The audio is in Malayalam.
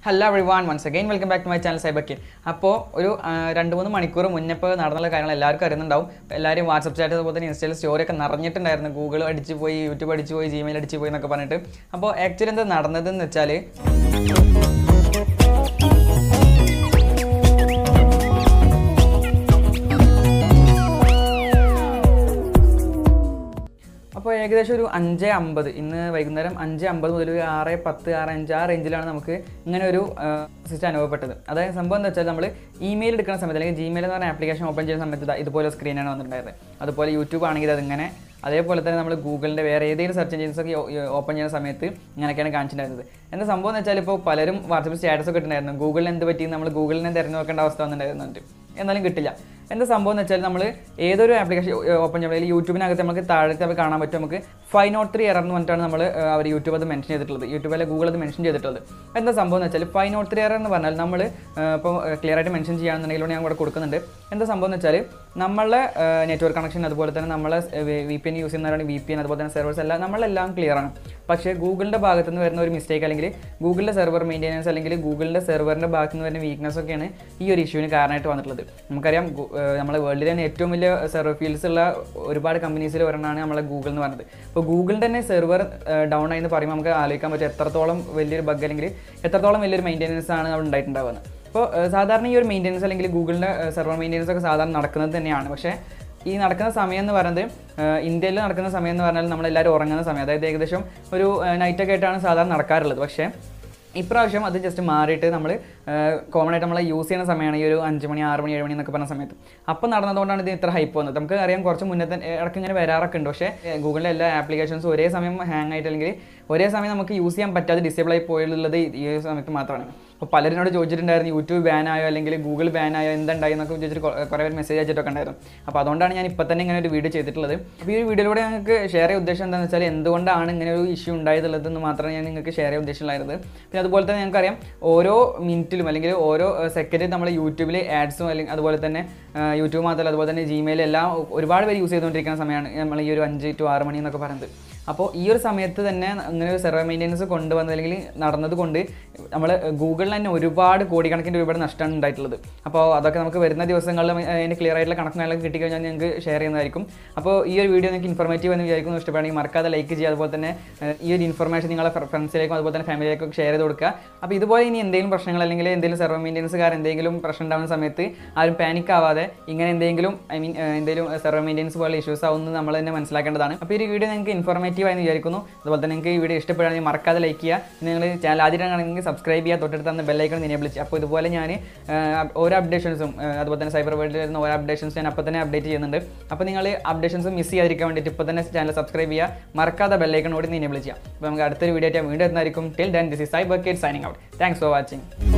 hello everyone once again welcome back to my channel Cyber Kin അപ്പോൾ ഒരു ആ, രണ്ട് മൂന്ന് മണിക്കൂർ മുന്നപ്പോൾ നടന്നുള്ള കാര്യങ്ങൾ എല്ലാവർക്കും അറിയുന്നുണ്ടാവും എല്ലാവരും വാട്സപ്പ് സ്റ്റാറ്റസ് അതുപോലെ തന്നെ ഇൻസ്റ്റയിൽ സ്റ്റോറി ഒക്കെ നിറഞ്ഞിട്ടുണ്ടായിരുന്നു ഗൂഗിൾ അടിച്ച് പോയി യൂട്യൂബ് അടിച്ച് പോയി ജിമെയിൽ അടിച്ച് പോയി എന്നൊക്കെ പറഞ്ഞിട്ട് അപ്പോൾ ആക്ച്വലി എന്താ നടന്നതെന്ന് വെച്ചാൽ അപ്പോൾ ഏകദേശം ഒരു അഞ്ച് അമ്പത് ഇന്ന് വൈകുന്നേരം അഞ്ച് അമ്പത് മുതൽ ഒരു ആറ് പത്ത് ആറ് അഞ്ച് ആ റേഞ്ചിലാണ് നമുക്ക് ഇങ്ങനെ ഒരു സിസ്റ്റം അനുഭവപ്പെട്ടത് അതായത് സംഭവം എന്താ വെച്ചാൽ നമ്മൾ ഇമെയിൽ എടുക്കുന്ന സമയത്ത് അല്ലെങ്കിൽ ജിമെയിൽ എന്ന് പറഞ്ഞ ആപ്ലിക്കേഷൻ ഓപ്പൺ ചെയ്യുന്ന സമയത്ത് ദാ ഇതുപോലെ സ്ക്രീനാണ് വന്നിട്ടുണ്ടായത് അതുപോലെ യൂട്യൂബ് ആണെങ്കിൽ അതിങ്ങനെ അതേപോലെ തന്നെ നമ്മൾ ഗൂഗിളിൻ്റെ വേറെ ഏതെങ്കിലും സെർച്ച് എഞ്ചിൻസ് ഒക്കെ ഓപ്പൺ ചെയ്യുന്ന സമയത്ത് ഇങ്ങനെയൊക്കെയാണ് കാണിച്ചിട്ടുണ്ടായിരുന്നത് എന്താ സംഭവം എന്ന് വെച്ചാൽ ഇപ്പോൾ പലരും വാട്സപ്പ് സ്റ്റാറ്റസ് ഒക്കെ ഇട്ടുണ്ടായിരുന്നു ഗൂഗിളിന് എന്ത് പറ്റി നമ്മൾ ഗൂഗിളിനെ തിരഞ്ഞു നോക്കേണ്ട അവസ്ഥ വന്നിട്ടുണ്ടായിരുന്നുണ്ട് എന്നാലും കിട്ടില്ല എന്താ സംഭവം എന്ന് വെച്ചാൽ നമ്മൾ ഏതൊരു ആപ്ലിക്കേഷൻ ഓപ്പൺ ചെയ്യുമ്പോൾ അല്ലെങ്കിൽ യൂട്യൂബിനകത്ത് നമുക്ക് താഴത്തെ നമുക്ക് കാണാൻ പറ്റും നമുക്ക് ഫൈവ് നോട്ട് ത്രീ എറർ എന്ന് പറഞ്ഞിട്ടാണ് നമ്മൾ അവർ യൂട്യൂബ് അത് മെൻഷൻ ചെയ്തിട്ടുള്ളത് യൂട്യൂബ് അല്ലെങ്കിൽ ഗൂഗിൾ അത് മെൻഷൻ ചെയ്തിട്ടുള്ളത് എന്താ സംഭവം എന്ന് വെച്ചാൽ ഫൈവ് നോട്ട് ത്രീ എറർ എന്ന് പറഞ്ഞാൽ നമ്മൾ ഇപ്പോൾ ക്ലിയർ ആയിട്ട് മെൻഷൻ ചെയ്യുകയാണെന്നുണ്ടെങ്കിൽ ഞാൻ ഇവിടെ കൊടുക്കുന്നുണ്ട് എന്താ സംഭവം എന്ന് വെച്ചാൽ നമ്മളെ നെറ്റ്വർക്ക് കണക്ഷൻ അതുപോലെ തന്നെ നമ്മളെ വി പി എൻ യൂസ് ചെയ്യുന്നവരാണ് വി പി എൻ അതുപോലെ തന്നെ സെർവേഴ്സ് എല്ലാം നമ്മളെല്ലാം ക്ലിയർ ആണ് പക്ഷേ ഗൂഗിളിൻ്റെ ഭാഗത്ത് നിന്ന് വരുന്ന ഒരു മിസ്റ്റേക്ക് അല്ലെങ്കിൽ ഗൂഗിളിൻ്റെ സെർവർ മെയിൻ്റെനൻസ് അല്ലെങ്കിൽ ഗൂഗിളിൻ്റെ സെർവറിൻ്റെ ഭാഗത്ത് നിന്ന് വരുന്ന വീക്ക്നെസ് ഒക്കെയാണ് ഈ ഒരു ഇഷ്യൂവിന് കാരണമായിട്ട് വന്നിട്ടുള്ളത് നമുക്കറിയാം ഗു- ഏഹ് നമ്മുടെ വേൾഡിലെ തന്നെ ഏറ്റവും വലിയ സെർവർ ഫീൽഡ്സ് ഉള്ള ഒരുപാട് കമ്പനീസിൽ ഒരെണ്ണമാണ് നമ്മളെ ഗൂഗിൾ എന്ന് പറയുന്നത് അപ്പോൾ ഗൂഗിളിൻ്റെ തന്നെ സെർവർ ഡൗൺ ആയി എന്ന് പറയുമ്പോൾ നമുക്ക് ആലോചിക്കാൻ പറ്റും എത്രത്തോളം വലിയൊരു ബഗ് അല്ലെങ്കിൽ എത്രത്തോളം വലിയൊരു മെയിൻ്റെനൻസ് ആണ് അവിടെ ഉണ്ടായിട്ടുണ്ടാവുന്നത് അപ്പോൾ ഏഹ് സാധാരണ ഈ ഒരു മെയിൻ്റെനൻസ് അല്ലെങ്കിൽ ഗൂഗിളിൻ്റെ സെർവർ മെയിൻ്റെനൻസ് ഒക്കെ സാധാരണ നടക്കുന്നത് തന്നെയാണ് പക്ഷേ ഈ നടക്കുന്ന സമയം എന്ന് പറയുന്നത് ഏഹ് ഇന്ത്യയിൽ നടക്കുന്ന സമയം എന്ന് പറഞ്ഞാൽ നമ്മളെല്ലാവരും ഉറങ്ങുന്ന സമയം അതായത് ഏകദേശം ഒരു നൈറ്റൊക്കെ ആയിട്ടാണ് സാധാരണ നടക്കാറുള്ളത് പക്ഷേ ഇപ്രാവശ്യം അത് ജസ്റ്റ് മാറിയിട്ട് നമ്മൾ കോമൺ ആയിട്ട് നമ്മൾ യൂസ് ചെയ്യുന്ന സമയമാണ് ഈ ഒരു അഞ്ച് മണി ആറ് മണി ഏഴ് മണി എന്നൊക്കെ പറഞ്ഞ സമയത്ത് അപ്പം നടന്നതുകൊണ്ടാണ് ഇത് ഇത്ര ഹൈപ്പ് വന്നത് നമുക്ക് അറിയാം കുറച്ച് മുന്നേ തന്നെ ഇടയ്ക്ക് ഇങ്ങനെ വരാറൊക്കെ ഉണ്ട് പക്ഷേ ഗൂഗിളിലെ എല്ലാ ആപ്ലിക്കേഷൻസും ഒരേ സമയം ഹാങ് ആയിട്ട് അല്ലെങ്കിൽ ഒരേ സമയം നമുക്ക് യൂസ് ചെയ്യാൻ പറ്റാതെ ഡിസേബിൾ ആയി പോയുള്ളത് ഈ ഒരു സമയത്ത് മാത്രമാണ് അപ്പോൾ പലരിനോട് ചോദിച്ചിട്ടുണ്ടായിരുന്നു യൂട്യൂബ് ബാൻ ആയോ അല്ലെങ്കിൽ ഗൂഗിൾ ബാൻ ആയോ എന്തുണ്ടായി എന്നൊക്കെ ചോദിച്ചിട്ട് കൊ- കുറേ പേര് മെസ്സേജ് അയച്ചിട്ടൊക്കെ ഉണ്ടായിരുന്നു അപ്പോൾ അതുകൊണ്ടാണ് ഞാൻ ഇപ്പോൾ തന്നെ ഇങ്ങനെ ഒരു വീഡിയോ ചെയ്തിട്ടുള്ളത് അപ്പോൾ ഈ ഒരു വീഡിയോയിലൂടെ ഞങ്ങൾക്ക് ഷെയർ ചെയ്യാൻ ഉദ്ദേശം എന്താണെന്ന് വെച്ചാൽ എന്തുകൊണ്ടാണ് ഇങ്ങനെ ഒരു ഇഷ്യൂ ഉണ്ടായതുള്ളതെന്ന് മാത്രമേ ഞാൻ നിങ്ങൾക്ക് ഷെയർ ചെയ്യാൻ ഉദ്ദേശമുണ്ടായിരുന്നത് പിന്നെ അതുപോലെ തന്നെ ഞങ്ങൾക്കറിയാം ഓരോ മിനിറ്റിലും അല്ലെങ്കിൽ ഓരോ സെക്കൻഡിൽ നമ്മൾ യൂട്യൂബിൽ ആഡ്സും അല്ലെങ്കിൽ അതുപോലെ തന്നെ ആ, യൂട്യൂബ് മാത്രമല്ല അതുപോലെ തന്നെ ജിമെയിൽ എല്ലാം ഒരുപാട് പേര് യൂസ് ചെയ്തുകൊണ്ടിരിക്കുന്ന സമയമാണ് നമ്മൾ ഈ ഒരു അഞ്ച് ടു ആറ് മണി എന്നൊക്കെ പറയുന്നത് അപ്പോൾ ഈ ഒരു സമയത്ത് തന്നെ അങ്ങനെ ഒരു സെർവർ മെയിൻ്റെനൻസ് കൊണ്ടുവന്നത് അല്ലെങ്കിൽ നടന്നത് കൊണ്ട് നമ്മൾ ഗൂഗിളിൽ തന്നെ ഒരുപാട് കോടിക്കണക്കിന് രൂപയുടെ നഷ്ടമാണ് ഉണ്ടായിട്ടുള്ളത് അപ്പോൾ അതൊക്കെ നമുക്ക് വരുന്ന ദിവസങ്ങളിൽ അതിൻ്റെ ക്ലിയർ ആയിട്ടുള്ള കണക്കും കാര്യങ്ങളൊക്കെ കിട്ടിക്കഴിഞ്ഞാൽ ഞങ്ങൾക്ക് ഷെയർ ചെയ്യുന്നതായിരിക്കും അപ്പോൾ ഈ ഒരു വീഡിയോ നിങ്ങൾക്ക് ഇൻഫോർമേറ്റീവ് എന്ന് വിചാരിക്കുന്നു ഇഷ്ടപ്പെടുകയാണെങ്കിൽ മറക്കാതെ ലൈക്ക് ചെയ്യുക അതുപോലെ തന്നെ ഏഹ്, ഈ ഒരു ഇൻഫർമേഷൻ നിങ്ങളെ ഫ്രണ്ട്സിലേക്കും അതുപോലെ തന്നെ ഫാമിലിയിലേക്കും ഷെയർ ചെയ്ത് കൊടുക്കുക അപ്പോൾ ഇതുപോലെ ഇനി എന്തെങ്കിലും പ്രശ്നങ്ങൾ അല്ലെങ്കിൽ എന്തെങ്കിലും സെർവർ മെയിൻ്റെനൻസുകാർ എന്തെങ്കിലും പ്രശ്നം ഉണ്ടാകുന്ന സമയത്ത് ആരും പാനിക് ആവാതെ ഇങ്ങനെ എന്തെങ്കിലും ഐ മീൻ എന്തെങ്കിലും സെർവർ മെയിൻ്റെനൻസ് പോലെ ഇഷ്യൂസ് ആവുന്നത് നമ്മൾ തന്നെ മനസ്സിലാക്കേണ്ടതാണ് അപ്പോൾ ഈ ഒരു വീഡിയോ നിങ്ങൾക്ക് ഇൻഫോർമേറ്റീവ് ആയെന്ന് വിചാരിക്കുന്നു അതുപോലെ തന്നെ നിങ്ങൾക്ക് ഈ വീഡിയോ ഇഷ്ടപ്പെടുകയാണെങ്കിൽ മറക്കാതെ ലൈക്ക് ചെയ്യുക നിങ്ങൾ ചാനൽ ആദ്യമായിട്ടാണെങ്കിൽ സബ്സ്ക്രൈബ് ചെയ്യുക തൊട്ടടുത്ത് തന്ന ബെല്ലൈക്കൺ എനേബിൾ ചെയ്യുക അപ്പോൾ ഇതുപോലെ ഞാൻ ഓരോ അപ്ഡേഷൻസും അതുപോലെ തന്നെ സൈബർ വേൾഡിൽ വരുന്ന ഓരോ അപ്ഡേഷൻസ് ഞാൻ അപ്പോൾ തന്നെ അപ്ഡേറ്റ് ചെയ്യുന്നുണ്ട് അപ്പോൾ നിങ്ങൾ അപ്ഡേഷൻസ് മിസ് ചെയ്യാതിരിക്കാൻ വേണ്ടിയിട്ട് ഇപ്പോൾ തന്നെ ചാനൽ സബ്സ്ക്രൈബ് ചെയ്യുക മറക്കാതെ ബെല്ലൈക്കൺ കൂടി എനേബിൾ ചെയ്യുക അപ്പോൾ നമുക്ക് അടുത്തൊരു വീഡിയോ ആയിട്ട് വീണ്ടും എത്തുന്നതായിരിക്കും till then this is Cyber Kate signing out thanks for watching